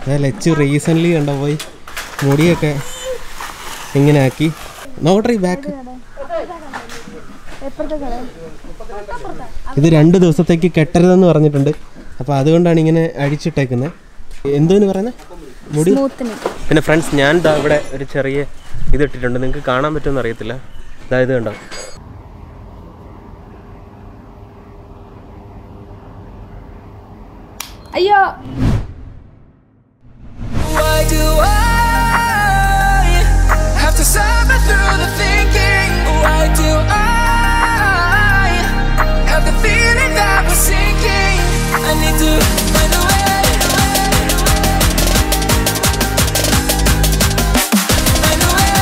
ലച്ച് recently കണ്ട പോയി മുടിയൊക്കെ ഇങ്ങനെ ആക്കി നോക്കട്ടെ ഈ ബാക്ക് ഇത് രണ്ട് ദിവസത്തേക്ക് കെട്ടരുതെന്ന് പറഞ്ഞിട്ടുണ്ട് അപ്പോൾ അതുകൊണ്ടാണ് ഇങ്ങനെ അഴിച്ചിട്ടേക്കുന്നത് എന്തോന്ന് പറയുന്നത് മുടി പിന്നെ ഫ്രണ്ട്സ് ഞാൻ ദാ ഇവിടെ ഒരു ചെറിയ ഇത് ഇട്ടിട്ടുണ്ട് നിങ്ങൾക്ക് കാണാൻ പറ്റുമെന്ന് അറിയത്തില്ല ഇതാ ഇത് കണ്ടോ അയ്യോ Why do I have to suffer through the thinking? Why do I have the feeling that we're sinking? I need to find a way. Find a way.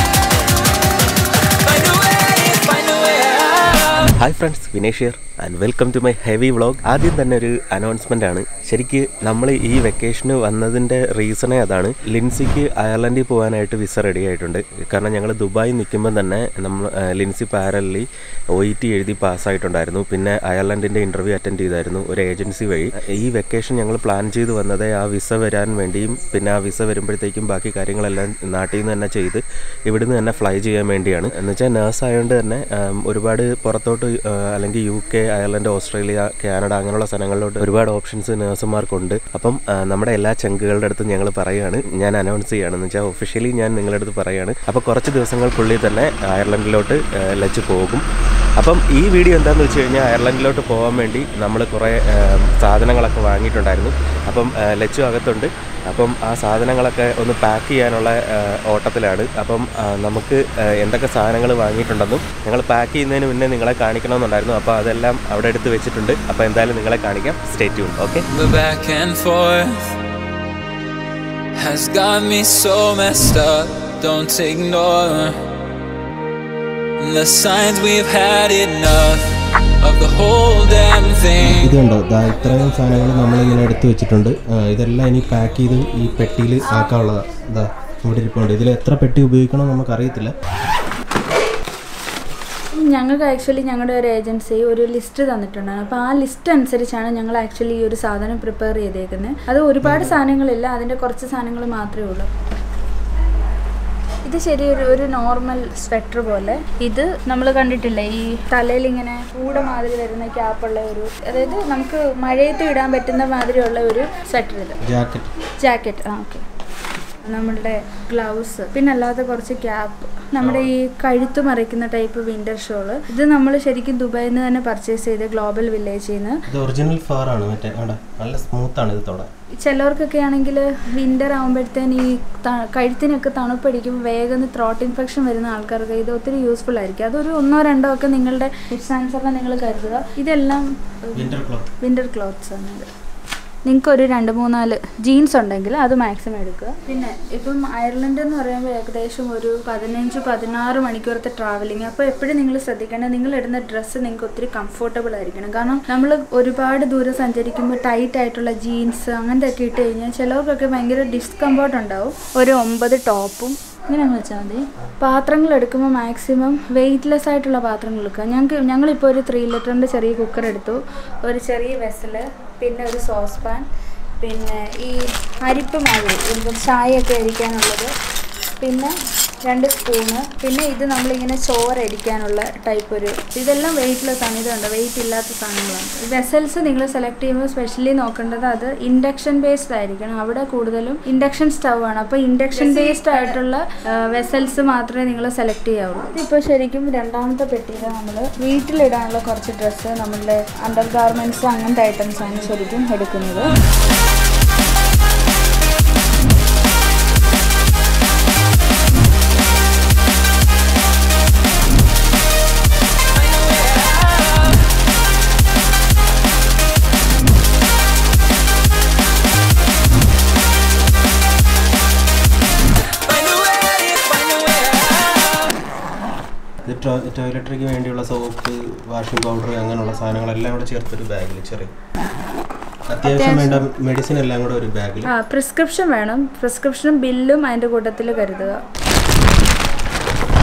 Find a way. Find a way out. Hi friends Vinesh here and welcome to my heavy vlog ആദ്യം തന്നെ ഒരു announcement ആണ് ശരിക്ക് നമ്മൾ ഈ വെക്കേഷന് വന്നതിൻ്റെ റീസണേ അതാണ് ലിൻസിക്ക് അയർലൻഡിൽ പോകാനായിട്ട് വിസ റെഡി ആയിട്ടുണ്ട് കാരണം ഞങ്ങൾ ദുബായിൽ നിൽക്കുമ്പോൾ തന്നെ നമ്മൾ ആ, ലിൻസി പാരലി ഒ ഇ ടി എഴുതി പാസ്സായിട്ടുണ്ടായിരുന്നു പിന്നെ അയർലൻഡിൻ്റെ ഇൻ്റർവ്യൂ അറ്റൻഡ് ചെയ്തായിരുന്നു ഒരു ഏജൻസി വഴി ഈ വെക്കേഷൻ ഞങ്ങൾ പ്ലാൻ ചെയ്ത് വന്നത് ആ വിസ വരാൻ വേണ്ടിയും പിന്നെ ആ വിസ വരുമ്പോഴത്തേക്കും ബാക്കി കാര്യങ്ങളെല്ലാം നാട്ടിൽ നിന്ന് തന്നെ ചെയ്ത് ഇവിടുന്ന് തന്നെ ഫ്ലൈ ചെയ്യാൻ വേണ്ടിയാണ് എന്ന് വെച്ചാൽ നേഴ്സ് ആയതുകൊണ്ട് തന്നെ ആം, ഒരുപാട് പുറത്തോട്ട് ആ, അല്ലെങ്കിൽ U K Ireland Australia Canada അങ്ങനെയുള്ള സ്ഥലങ്ങളിലോട്ട് ഒരുപാട് ഓപ്ഷൻസ് നേഴ്സുമാർക്കുണ്ട് അപ്പം ആ, നമ്മുടെ എല്ലാ ചങ്കുകളുടെ അടുത്തും ഞങ്ങൾ പറയുകയാണ് ഞാൻ അനൗൺസ് ചെയ്യുകയാണ് എന്ന് വെച്ചാൽ ഒഫീഷ്യലി ഞാൻ നിങ്ങളുടെ അടുത്ത് പറയുകയാണ് അപ്പോൾ കുറച്ച് ദിവസങ്ങൾക്കുള്ളിൽ തന്നെ അയർലൻഡിലോട്ട് ആ, ലച്ച് പോകും അപ്പം ഈ വീഡിയോ എന്താണെന്ന് വെച്ച് കഴിഞ്ഞാൽ അയർലൻഡിലോട്ട് പോകാൻ വേണ്ടി നമ്മൾ കുറേ ആ, സാധനങ്ങളൊക്കെ വാങ്ങിയിട്ടുണ്ടായിരുന്നു അപ്പം ആ, ലച്ചു അകത്തുണ്ട് അപ്പം ആ സാധനങ്ങളൊക്കെ ഒന്ന് പാക്ക് ചെയ്യാനുള്ള ആ, ഓട്ടത്തിലാണ് അപ്പം ആ, നമുക്ക് ആ, എന്തൊക്കെ സാധനങ്ങൾ വാങ്ങിയിട്ടുണ്ടെന്നും ഞങ്ങൾ പാക്ക് ചെയ്യുന്നതിന് മുന്നേ നിങ്ങളെ കാണിക്കണമെന്നുണ്ടായിരുന്നു അപ്പോൾ അതെല്ലാം അവിടെ എടുത്ത് വെച്ചിട്ടുണ്ട് അപ്പോൾ എന്തായാലും നിങ്ങളെ കാണിക്കാം stay tune okay The back and forth has got me so messed up. Don't ignore the signs we've had enough of the whole damn thing. ഇത് കണ്ടോ ദാ ഇത്രയും സാധനങ്ങൾ നമ്മളിങ്ങനെ എടുത്ത് വെച്ചിട്ടുണ്ട് ആ, ഇതെല്ലാം ഇനി പാക്ക് ചെയ്ത് ഈ പെട്ടിയിൽ ആക്കാനുള്ളതാണ് ഇതാ ഇവിടെ ഇരിപ്പുണ്ട് ഇതിൽ എത്ര പെട്ടി ഉപയോഗിക്കണം നമുക്കറിയത്തില്ല ഞങ്ങൾക്ക് ആക്ച്വലി ഞങ്ങളുടെ ഒരു ഏജൻസി ഒരു ലിസ്റ്റ് തന്നിട്ടുണ്ടായിരുന്നു അപ്പോൾ ആ ലിസ്റ്റ് അനുസരിച്ചാണ് ഞങ്ങൾ ആക്ച്വലി ഈ ഒരു സാധനം പ്രിപ്പയർ ചെയ്തേക്കുന്നത് അത് ഒരുപാട് സാധനങ്ങളില്ല അതിൻ്റെ കുറച്ച് സാധനങ്ങൾ മാത്രമേ ഉള്ളൂ ഇത് ശരി ഒരു ഒരു നോർമൽ സ്വെറ്റർ പോലെ ഇത് നമ്മൾ കണ്ടിട്ടില്ലേ ഈ തലയിൽ ഇങ്ങനെ കൂട മാതിരി വരുന്ന ക്യാപ്പുള്ള ഒരു അതായത് നമുക്ക് മഴയത്ത് ഇടാൻ പറ്റുന്ന മാതിരിയുള്ള ഒരു സ്വെറ്റർ ഇത് ജാക്കറ്റ് ജാക്കറ്റ് ആ ഓക്കെ നമ്മളുടെ ഗ്ലൗസ് പിന്നെ അല്ലാതെ കുറച്ച് ക്യാപ്പ് നമ്മുടെ ഈ കഴുത്ത് മറയ്ക്കുന്ന ടൈപ്പ് വിന്റർ ഷോള് ഇത് നമ്മൾ ശരിക്കും ദുബായിൽ നിന്ന് തന്നെ പർച്ചേസ് ചെയ്ത് ഗ്ലോബൽ വില്ലേജിൽ നിന്ന് ഇത് ഒറിജിനൽ ഫാർ ആണ് മറ്റേ അവിടെ നല്ല സ്മൂത്ത് ആണ് ഇത് തൊടാൻ ചിലവർക്കൊക്കെ ആണെങ്കിൽ വിന്റർ ആകുമ്പോഴത്തേന് ഈ ത- കഴുത്തിനൊക്കെ തണുപ്പടിക്കുമ്പോൾ വേഗം ത്രോട്ട് ഇൻഫെക്ഷൻ വരുന്ന ആൾക്കാർക്ക് ഇത് ഒത്തിരി യൂസ്ഫുൾ ആയിരിക്കും അതൊരു ഒന്നോ രണ്ടോ ഒക്കെ നിങ്ങളുടെ ഇഷ്ടാനുസരണം നിങ്ങൾ കരുതുക ഇതെല്ലാം വിന്റർ ക്ലോത്ത് വിന്റർ ക്ലോത്ത്സ് ആണ് ഇത് നിങ്ങൾക്ക് ഒരു രണ്ട് മൂന്നാല് ജീൻസ് ഉണ്ടെങ്കിൽ അത് മാക്സിമം എടുക്കുക പിന്നെ ഇപ്പം അയർലൻഡ് എന്ന് പറയുമ്പോൾ ഏകദേശം ഒരു പതിനഞ്ച് പതിനാറ് മണിക്കൂറത്തെ ട്രാവലിംഗ് അപ്പോൾ എപ്പോഴും നിങ്ങൾ ശ്രദ്ധിക്കേണ്ടത് നിങ്ങൾ ഇടുന്ന ഡ്രസ്സ് നിങ്ങൾക്ക് ഒത്തിരി കംഫർട്ടബിൾ ആയിരിക്കണം കാരണം നമ്മൾ ഒരുപാട് ദൂരം സഞ്ചരിക്കുമ്പോൾ ടൈറ്റ് ആയിട്ടുള്ള ജീൻസ് അങ്ങനത്തെ ഒക്കെ ഇട്ട് കഴിഞ്ഞാൽ ചിലവർക്കൊക്കെ ഭയങ്കര ഡിസ്കംഫർട്ട് ഉണ്ടാവും ഒരു ഒമ്പത് ടോപ്പും ഇങ്ങനെ അങ്ങ് വെച്ചാൽ മതി പാത്രങ്ങൾ എടുക്കുമ്പോൾ മാക്സിമം വെയിറ്റ്ലെസ് ആയിട്ടുള്ള പാത്രങ്ങൾ എടുക്കുക ഞങ്ങൾക്ക് ഞങ്ങളിപ്പോൾ ഒരു ത്രീ ലിറ്ററിൻ്റെ ചെറിയ കുക്കർ എടുത്തു ഒരു ചെറിയ വെസല് പിന്നെ ഒരു സോസ് പാൻ പിന്നെ ഈ അരിപ്പ് മാതിരി എന്തും ചായയൊക്കെ അരിക്കാനുള്ളത് പിന്നെ രണ്ട് സ്പൂണ് പിന്നെ ഇത് നമ്മളിങ്ങനെ ചോറ് അരിക്കാനുള്ള ടൈപ്പ് ഒരു ഇതെല്ലാം വെയിറ്റ്ലെസ് ആണ് ഇത് കണ്ടോ വെയിറ്റ് ഇല്ലാത്ത സാധനങ്ങളാണ് വെസൽസ് നിങ്ങൾ സെലക്ട് ചെയ്യുമ്പോൾ സ്പെഷ്യലി നോക്കേണ്ടത് അത് ഇൻഡക്ഷൻ ബേസ്ഡ് ആയിരിക്കണം അവിടെ കൂടുതലും ഇൻഡക്ഷൻ സ്റ്റൗ ആണ് അപ്പോൾ ഇൻഡക്ഷൻ ബേസ്ഡ് ആയിട്ടുള്ള വെസൽസ് മാത്രമേ നിങ്ങൾ സെലക്ട് ചെയ്യാവുള്ളൂ ഇതിപ്പോൾ ശരിക്കും രണ്ടാമത്തെ പെട്ടിയിൽ നമ്മൾ വീട്ടിലിടാനുള്ള കുറച്ച് ഡ്രസ്സ് നമ്മളുടെ അണ്ടർ ഗാർമെൻറ്റ്സ് അങ്ങനത്തെ ഐറ്റംസ് ആണ് ശരിക്കും എടുക്കുന്നത് Find a way, find a way out. ഇത് ടോയ്ലറ്ററിക്ക് വേണ്ടിയുള്ള സോപ്പ് വാഷിംഗ് പൗഡർ അങ്ങനെയുള്ള സാധനങ്ങളെല്ലാം കൂടെ ചേർത്തൊരു ബാഗിൽ ചെറിയ അത്യാവശ്യം വേണ്ട മെഡിസിൻ എല്ലാം കൂടെ ഒരു ബാഗിൽ ആ പ്രിസ്ക്രിപ്ഷൻ വേണം പ്രിസ്ക്രിപ്ഷനും ബില്ലും അതിൻ്റെ കൂട്ടത്തിൽ കരുതുക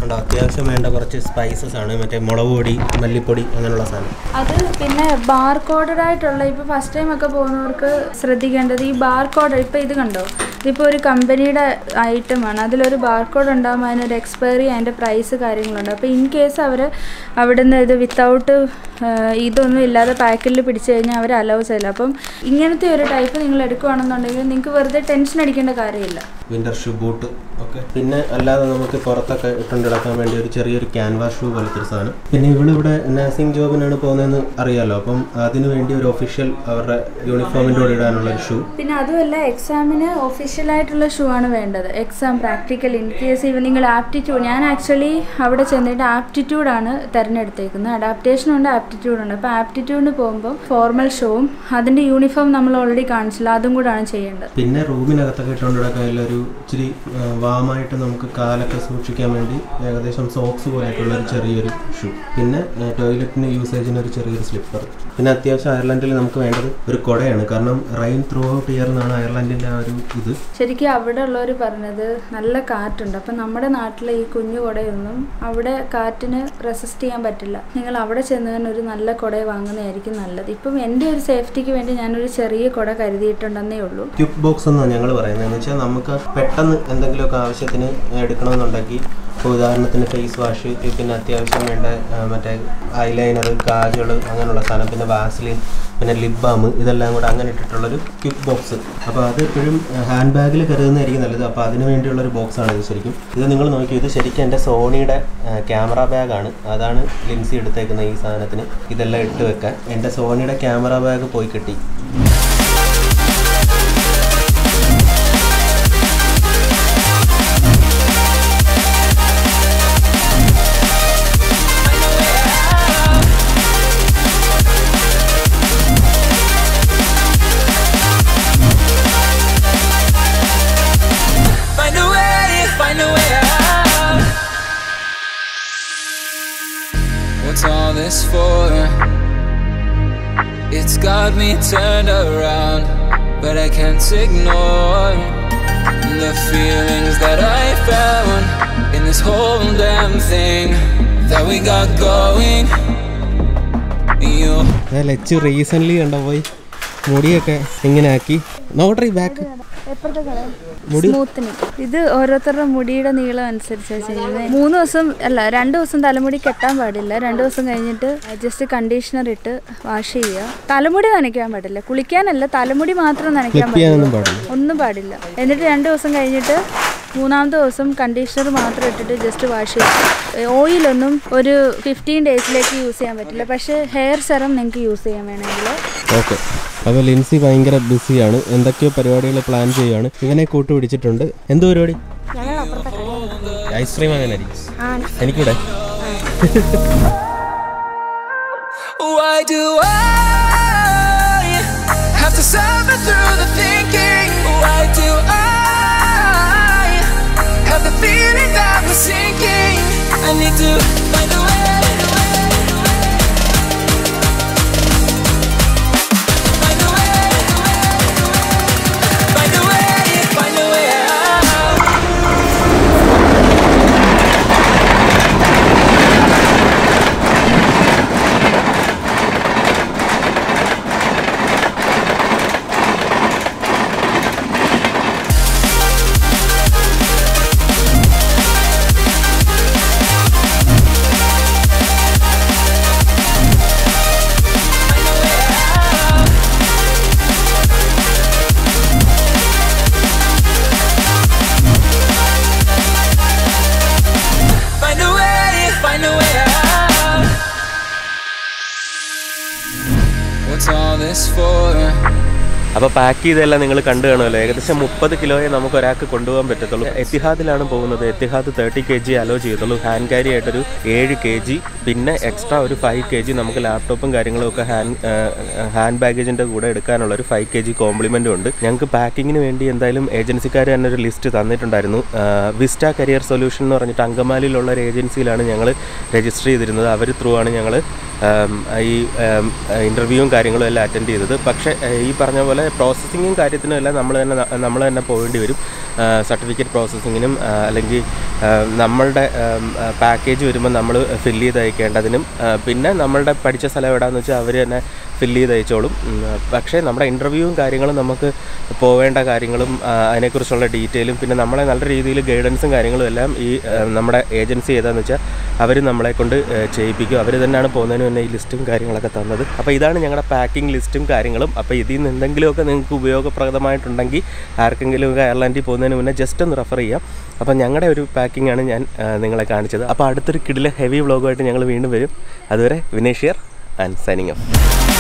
ഉണ്ടോ അത്യാവശ്യം വേണ്ട കുറച്ച് സ്പൈസസ് ആണ് മറ്റേ മുളക് പൊടി മല്ലിപ്പൊടി അങ്ങനെയുള്ള സാധനം അത് പിന്നെ ബാർ കോഡഡ് ആയിട്ടുള്ള ഇപ്പോൾ ഫസ്റ്റ് ടൈം ഒക്കെ പോകുന്നവർക്ക് ശ്രദ്ധിക്കേണ്ടത് ഈ ബാർ കോഡ് ഇപ്പോൾ ഇത് കണ്ടോ ഇതിപ്പോൾ ഒരു കമ്പനിയുടെ ഐറ്റമാണ് അതിലൊരു ബാർ കോഡ് ഉണ്ടാകുമ്പോൾ അതിനൊരു എക്സ്പയറി അതിൻ്റെ പ്രൈസ് കാര്യങ്ങളുണ്ട് അപ്പോൾ ഇൻ കേസ് അവർ അവിടുന്ന് ഇത് വിത്തൗട്ട് ഇതൊന്നും ഇല്ലാതെ പാക്കറ്റിൽ പിടിച്ചു കഴിഞ്ഞാൽ അവർ അലൗ ചെയ്യില്ല അപ്പം ഇങ്ങനത്തെ ഒരു ടൈപ്പ് നിങ്ങൾ എടുക്കുകയാണെന്നുണ്ടെങ്കിൽ നിങ്ങൾക്ക് വെറുതെ ടെൻഷൻ അടിക്കേണ്ട കാര്യമില്ല വിൻ്റർ ഷൂ ബൂട്ട് ഓക്കെ പിന്നെ അല്ലാതെ നമുക്ക് പുറത്തൊക്കെ ഇട്ടുകൊണ്ട് നടക്കാൻ വേണ്ടി ഒരു ചെറിയൊരു ക്യാൻവാസ് ഷൂ പോലത്തെ ഒരു സാധനം പിന്നെ ഇവളിവിടെ നഴ്സിംഗ് ജോബിനാണ് പോകുന്നതെന്ന് അറിയാലോ അപ്പം അതിന് വേണ്ടി ഒരു ഒഫീഷ്യൽ അവരുടെ യൂണിഫോമിൻ്റെ കൂടെ ഇടാനുള്ള ഒരു ഷൂ പിന്നെ അതുമല്ല എക്സാമിന് ഒഫീഷ്യലായിട്ടുള്ള ഷൂ ആണ് വേണ്ടത് എക്സാം പ്രാക്ടിക്കൽ ഇൻ കേസ് ഇവ നിങ്ങൾ ആപ്റ്റിറ്റ്യൂഡ് ഞാൻ ആക്ച്വലി അവിടെ ചെന്നിട്ട് ആപ്റ്റിറ്റ്യൂഡാണ് തിരഞ്ഞെടുത്തേക്കുന്നത് അഡാപ്റ്റേഷൻ ഉണ്ട് ആപ്റ്റിറ്റ്യൂഡ് ഉണ്ട് അപ്പോൾ ആപ്റ്റിറ്റ്യൂഡിന് പോകുമ്പോൾ ഫോർമൽ ഷൂവും അതിൻ്റെ യൂണിഫോം നമ്മൾ ഓൾറെഡി കാണിച്ചില്ല അതും കൂടാണ് ചെയ്യേണ്ടത് പിന്നെ റൂമിനകത്തൊക്കെ ഇട്ടുകൊണ്ട് നടക്കാൻ ഒരു ഇച്ചിരി ആ, വാമായിട്ട് നമുക്ക് കാലൊക്കെ സൂക്ഷിക്കാൻ വേണ്ടി ഏകദേശം സോക്സ് പോലെയായിട്ടുള്ള ഒരു ചെറിയൊരു ഷൂ പിന്നെ ടോയ്ലറ്റിന് യൂസേജിന് ഒരു ചെറിയൊരു സ്ലിപ്പർ പിന്നെ അത്യാവശ്യം അയർലൻഡിൽ നമുക്ക് വേണ്ടത് ഒരു കുടയാണ് കാരണം റൈൻ ത്രൂ ഔട്ട് ഇയർ എന്നാണ് അയർലൻഡിൻ്റെ ആ ഒരു ഇത് ശരിക്കും അവിടെ ഉള്ളവർ പറഞ്ഞത് നല്ല കാറ്റുണ്ട് അപ്പം നമ്മുടെ നാട്ടിലെ ഈ കുഞ്ഞു കുടയൊന്നും അവിടെ കാറ്റിന് റെസിസ്റ്റ് ചെയ്യാൻ പറ്റില്ല നിങ്ങൾ അവിടെ ചെന്നതിന് ഒരു നല്ല കുട വാങ്ങുന്നതായിരിക്കും നല്ലത് ഇപ്പം എൻ്റെ ഒരു സേഫ്റ്റിക്ക് വേണ്ടി ഞാനൊരു ചെറിയ കുട കരുതിയിട്ടുണ്ടെന്നേ ഉള്ളൂ ക്യുക്ക് ബോക്സ് എന്നാണ് ഞങ്ങൾ പറയുന്നത് എന്ന് വെച്ചാൽ നമുക്ക് പെട്ടെന്ന് എന്തെങ്കിലുമൊക്കെ ആവശ്യത്തിന് എടുക്കണമെന്നുണ്ടെങ്കിൽ ഇപ്പോൾ ഉദാഹരണത്തിന് ഫേസ് വാഷ് പിന്നെ അത്യാവശ്യം വേണ്ട ആ, മറ്റേ ഐലൈനർ കാജുകൾ അങ്ങനെയുള്ള സാധനം പിന്നെ വാസ്ലിൻ പിന്നെ ലിപ് ബാം ഇതെല്ലാം കൂടെ അങ്ങനെ ഇട്ടിട്ടുള്ളൊരു ക്യുക്ക് ബോക്സ് അപ്പോൾ അത് എപ്പോഴും ഹാൻഡ് ബാഗിൽ കരുതുന്നതായിരിക്കും നല്ലത് അപ്പോൾ അതിന് വേണ്ടിയുള്ളൊരു ബോക്സാണ് ഇത് ശരിക്കും ഇത് നിങ്ങൾ നോക്കി ഇത് ശരിക്കും എൻ്റെ സോണിയുടെ ക്യാമറ ബാഗാണ് അതാണ് ലിൻസി എടുത്തേക്കുന്ന ഈ സാധനത്തിന് ഇതെല്ലാം ഇട്ട് വെക്കാൻ എൻ്റെ സോണിയുടെ ക്യാമറ ബാഗ് പോയി കിട്ടി Find a way, find a way out. What's all this for? It's got me turned around, but I can't ignore the feelings that I found in this whole damn thing that we got going. You ഞാൻ ലച്ച് recently കണ്ട പോയി മുടിയൊക്കെ ഇങ്ങനെ ആക്കി notary back മുടി smoothening ഇത് ഓരോരുത്തരുടെ മുടിയുടെ നീളം അനുസരിച്ചാണ് ചെയ്യുന്നത് മൂന്ന് ദിവസം അല്ല രണ്ട് ദിവസം തലമുടി കെട്ടാൻ പാടില്ല രണ്ട് ദിവസം കഴിഞ്ഞിട്ട് ജസ്റ്റ് കണ്ടീഷണർ ഇട്ട് വാഷ് ചെയ്യുക തലമുടി നനയ്ക്കാൻ പാടില്ല കുളിക്കാനല്ല തലമുടി മാത്രം നനയ്ക്കാൻ ചെയ്യാനൊന്നും പാടില്ല പാടില്ല ഒന്നും പാടില്ല എന്നിട്ട് രണ്ട് ദിവസം കഴിഞ്ഞിട്ട് മൂന്നാമത്തെ ദിവസം കണ്ടീഷണർ മാത്രം ഇട്ടിട്ട് ജസ്റ്റ് വാഷ് ചെയ്യും ഓയിലൊന്നും ഒരു ഫിഫ്റ്റീൻ ഡേയ്സിലേക്ക് യൂസ് ചെയ്യാൻ പറ്റില്ല പക്ഷേ ഹെയർ സെറം നിങ്ങൾക്ക് യൂസ് ചെയ്യാൻ വേണമെങ്കിൽ ഓക്കെ അപ്പോൾ ലിൻസി ഭയങ്കര ബിസിയാണ് എന്തൊക്കെയോ പരിപാടികൾ പ്ലാൻ ചെയ്യുകയാണ് ഇവനെ കൂട്ടു പിടിച്ചിട്ടുണ്ട് എന്ത് പരിപാടി ഐസ്ക്രീം അങ്ങനെ ആയിരിക്കും എനിക്കൂടെ Why do I have to suffer through the thinking? Why do I have the feeling that we're sinking? I need to find a way. Find a way. Find a way. Find a way out. Find a way, find a way out. What's all this for? അപ്പോൾ pack ചെയ്തെല്ലാം നിങ്ങൾ കണ്ടു കാണുമല്ലോ ഏകദേശം മുപ്പത് കിലോയെ നമുക്ക് ഒരാൾക്ക് കൊണ്ടുപോകാൻ പറ്റത്തുള്ളൂ എത്തിഹാദിലാണ് പോകുന്നത് Etihad thirty K G allow ചെയ്യത്തുള്ളൂ ഹാൻഡ് ക്യാരി ആയിട്ടൊരു ഏഴ് കെ ജി പിന്നെ എക്സ്ട്രാ ഒരു ഫൈവ് കെ ജി നമുക്ക് ലാപ്ടോപ്പും കാര്യങ്ങളും ഒക്കെ ഹാൻഡ് ഹാൻഡ് ബാഗേജിൻ്റെ കൂടെ എടുക്കാനുള്ള ഒരു ഫൈവ് കെ ജി കോംപ്ലിമെൻറ്റും ഉണ്ട് ഞങ്ങൾക്ക് പാക്കിങ്ങിന് വേണ്ടി എന്തായാലും ഏജൻസിക്കാർ തന്നെ ഒരു ലിസ്റ്റ് തന്നിട്ടുണ്ടായിരുന്നു വിസ്റ്റ കരിയർ സൊല്യൂഷൻ എന്ന് പറഞ്ഞിട്ട് അങ്കമാലിയിലുള്ള ഒരു ഏജൻസിയിലാണ് ഞങ്ങൾ രജിസ്റ്റർ ചെയ്തിരുന്നത് അവർ ത്രൂ ആണ് ഞങ്ങൾ ഈ ഇൻ്റർവ്യൂവും കാര്യങ്ങളും എല്ലാം അറ്റൻഡ് ചെയ്തത് പക്ഷേ ഏഹ്, ഈ പറഞ്ഞ പോലെ പ്രോസസ്സിങ്ങും കാര്യത്തിനും എല്ലാം നമ്മൾ തന്നെ നമ്മൾ തന്നെ പോകേണ്ടി വരും സർട്ടിഫിക്കറ്റ് പ്രോസസ്സിങ്ങിനും ആ, അല്ലെങ്കിൽ ആ, നമ്മളുടെ പാക്കേജ് വരുമ്പോൾ നമ്മൾ ഫില്ല് ചെയ്ത് അയക്കേണ്ടതിനും ആ, പിന്നെ നമ്മളുടെ പഠിച്ച സ്ഥലം എവിടെയാണെന്ന് വെച്ചാൽ അവർ തന്നെ ഫില്ല് ചെയ്ത് അയച്ചോളും ഉം, പക്ഷേ നമ്മുടെ ഇൻ്റർവ്യൂവും കാര്യങ്ങളും നമുക്ക് പോവേണ്ട കാര്യങ്ങളും ആ, അതിനെക്കുറിച്ചുള്ള ഡീറ്റെയിലും പിന്നെ നമ്മളെ നല്ല രീതിയിൽ ഗൈഡൻസും കാര്യങ്ങളും എല്ലാം ഈ ആ, നമ്മുടെ ഏജൻസി ഏതാണെന്ന് വെച്ചാൽ അവർ നമ്മളെ കൊണ്ട് ആ, ചെയ്യിപ്പിക്കും അവർ തന്നെയാണ് പോകുന്നതിന് മുന്നേ ഈ ലിസ്റ്റും കാര്യങ്ങളൊക്കെ തന്നത് അപ്പോൾ ഇതാണ് ഞങ്ങളുടെ പാക്കിംഗ് ലിസ്റ്റും കാര്യങ്ങളും അപ്പോൾ ഇതിൽ നിന്ന് എന്തെങ്കിലുമൊക്കെ നിങ്ങൾക്ക് ഉപയോഗപ്രദമായിട്ടുണ്ടെങ്കിൽ ആർക്കെങ്കിലും ഒക്കെ അയർലൻഡിൽ പോകുന്നതിന് മുന്നേ ജസ്റ്റ് ഒന്ന് റെഫർ ചെയ്യാം അപ്പോൾ ഞങ്ങളുടെ ഒരു പാക്കിംഗ് ആണ് ഞാൻ ആ, നിങ്ങളെ കാണിച്ചത് അപ്പോൾ അടുത്തൊരു കിടിലെ ഹെവി വ്ളോഗുമായിട്ട് ഞങ്ങൾ വീണ്ടും വരും അതുവരെ വിനേഷ്യർ ആൻഡ് സൈനിങ് ഓഫ്